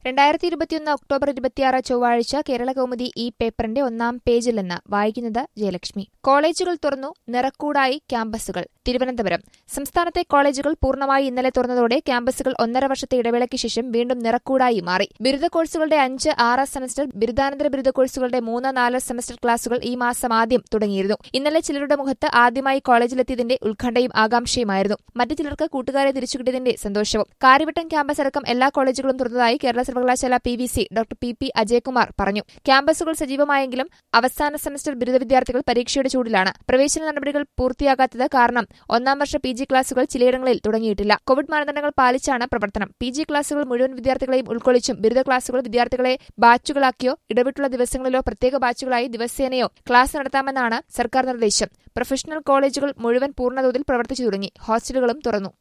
രണ്ടായിരത്തി ഇരുപത്തിയൊന്ന് ഒക്ടോബർ ഇരുപത്തിയാറ് ചൊവ്വാഴ്ച കേരള കൗമുദി ഈ പേപ്പറിന്റെ ഒന്നാം പേജിൽ നിന്ന് വായിക്കുന്നത് ജയലക്ഷ്മി കോളേജുകൾ തുറന്നു നിറക്കൂടായി ക്യാമ്പസുകൾ തിരുവനന്തപുരം സംസ്ഥാനത്തെ കോളേജുകൾ പൂർണ്ണമായി ഇന്നലെ തുറന്നതോടെ ക്യാമ്പസുകൾ ഒന്നര വർഷത്തെ ഇടവേളയ്ക്ക് ശേഷം വീണ്ടും നിറക്കൂടായി മാറി ബിരുദ കോഴ്സുകളുടെ അഞ്ച് ആറ് സെമസ്റ്റർ ബിരുദാനന്തര ബിരുദ കോഴ്സുകളുടെ മൂന്ന് നാല് സെമസ്റ്റർ ക്ലാസുകൾ ഈ മാസം ആദ്യം തുടങ്ങിയിരുന്നു ഇന്നലെ ചിലരുടെ മുഖത്ത് ആദ്യമായി കോളേജിലെത്തിയതിന്റെ ഉത്കണ്ഠയും ആകാംക്ഷയുമായിരുന്നു മറ്റു ചിലർക്ക് കൂട്ടുകാരെ തിരിച്ചുകിട്ടിയതിന്റെ സന്തോഷവും കാര്യവട്ടം ക്യാമ്പസ് അടക്കം എല്ലാ കോളേജുകളും തുറന്നതായി കേരള സർവകലാശാല P V C doctor P P Ajayakumar പറഞ്ഞു ക്യാമ്പസുകൾ സജീവമായെങ്കിലും അവസാന സെമസ്റ്റർ ബിരുദ വിദ്യാർത്ഥികൾ പരീക്ഷയുടെ ചൂടിലാണ് പ്രവേശന നടപടികൾ പൂർത്തിയാകാത്തത് കാരണം ഒന്നാം വർഷ പി ജി ക്ലാസുകൾ ചിലയിടങ്ങളിൽ തുടങ്ങിയിട്ടില്ല കോവിഡ് മാനദണ്ഡങ്ങൾ പാലിച്ചാണ് പ്രവർത്തനം പി ജി ക്ലാസുകൾ മുഴുവൻ വിദ്യാർത്ഥികളെയും ഉൾക്കൊള്ളിച്ചും ബിരുദ ക്ലാസുകൾ വിദ്യാർത്ഥികളെ ബാച്ചുകളാക്കിയോ ഇടവിട്ടുള്ള ദിവസങ്ങളിലോ പ്രത്യേക ബാച്ചുകളായി ദിവസേനയോ ക്ലാസ് നടത്താമെന്നാണ് സർക്കാർ നിർദ്ദേശം പ്രൊഫഷണൽ കോളേജുകൾ മുഴുവൻ പൂർണ്ണതോതിൽ പ്രവർത്തിച്ചു തുടങ്ങി ഹോസ്റ്റലുകളും തുറന്നു